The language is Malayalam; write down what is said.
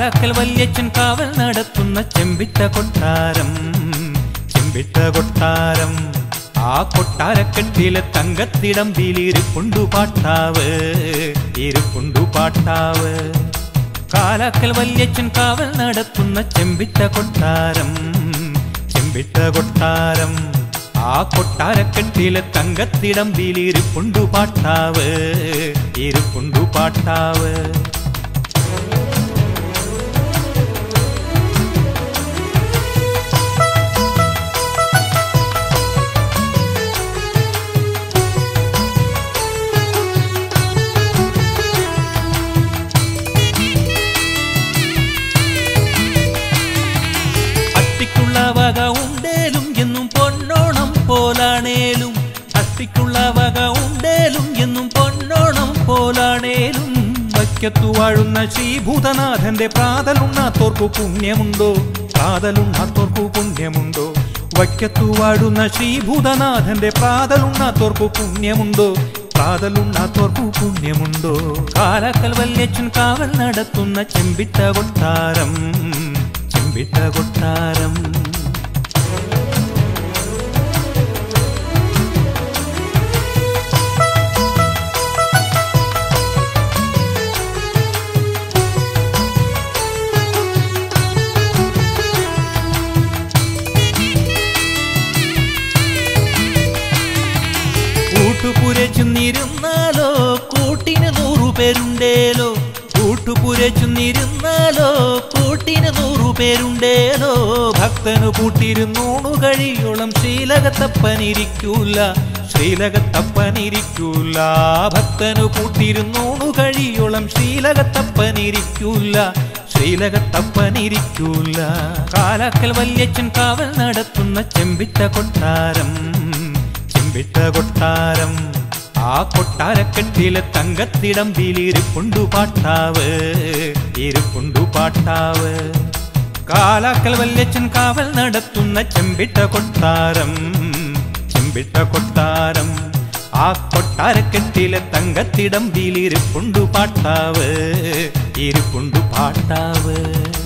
കാലാക്കൽ വല്യച്ഛൻ കാവൽ നടത്തുന്ന ചെമ്പിട്ട കൊട്ടാരം ചെമ്പിട്ട കൊട്ടാരം ആ കൊട്ടാരക്കെട്ടിലെ തങ്കത്തിടമ്പിൽ ഇരുപ്പുണ്ടു പാട്ടാവ് ഇരുപ്പുണ്ടു പാട്ടാവ് കാലാക്കൽ വല്യച്ഛൻ കാവൽ നടത്തുന്ന ചെമ്പിട്ട കൊട്ടാരം ചെമ്പിട്ട കൊട്ടാരം ആ കൊട്ടാരക്കെട്ടിലെ തങ്കത്തിടമ്പിൽ ഇരുപ്പുണ്ടു പാട്ടാവ് ഇരുപ്പുണ്ടു പാട്ടാവ് അട്ടിക്കുള്ള വക ഉണ്ടേലും എന്നും പൊന്നോണം പോലാണേലും അട്ടിക്കുള്ള വക ഉണ്ടേലും എന്നും പൊന്നോണം പോലാണേലും വയ്ക്കത്തു വാഴുന്ന ശ്രീഭൂതനാഥന്റെ പ്രാതലുണ്ണാത്തോർക്കു പുണ്യമുണ്ടോ പ്രാതലുണ്ണാത്തോർക്കു പുണ്യമുണ്ടോ വയ്ക്കത്തു വാഴുന്ന ശ്രീഭൂതനാഥന്റെ പ്രാതലുണ്ണാത്തോർക്കു പുണ്യമുണ്ടോ പ്രാതലുണ്ണാത്തോർക്കു പുണ്യമുണ്ടോ കാലക്കൽ വല്യച്ഛൻ കാവൽ നടത്തുന്ന ചെമ്പിട്ട കൊട്ടാരം ചെമ്പിട്ട കൊട്ടാരം കൂട്ടുപുരച്ചുന്നിരുന്നാലോ കൂട്ടിന് നൂറു പേരുണ്ടേലോ കൂട്ടുപുരച്ചുന്നിരുന്നാലോ കൂട്ടിന് നൂറു പേരുണ്ടേലോ ഭക്തനു കൂട്ടിരുന്നൂണു കഴിയോളം ശ്രീലകത്തപ്പനിരിക്കൂല ശ്രീലകത്തപ്പനിരിക്കൂല ഭക്തനു കൂട്ടിരുന്നൂണു കഴിയോളം ശ്രീലകത്തപ്പനിരിക്കൂല ശ്രീലകത്തപ്പനിരിക്കൂല കാലാക്കൽ വല്യച്ഛൻ കാവൽ നടത്തുന്ന ചെമ്പിട്ട കൊട്ടാരം ചെമ്പിട്ട കൊട്ടാരം ആ കൊട്ടാരക്കെട്ടിലെ തങ്കത്തിടമ്പിൽ ഇരുപ്പുണ്ടു പാട്ടാവ് ഇരുപ്പുണ്ടു പാട്ടാവ് കാലാക്കൽ വല്യച്ഛൻ കാവൽ നടത്തുന്ന ചെമ്പിട്ട കൊട്ടാരം ചെമ്പിട്ട കൊട്ടാരം ആ കൊട്ടാരക്കെട്ടിലെ തങ്കത്തിടമ്പിൽ ഇരുപ്പുണ്ടു പാട്ടാവ് ഇരുപ്പുണ്ടു പാട്ടാവ്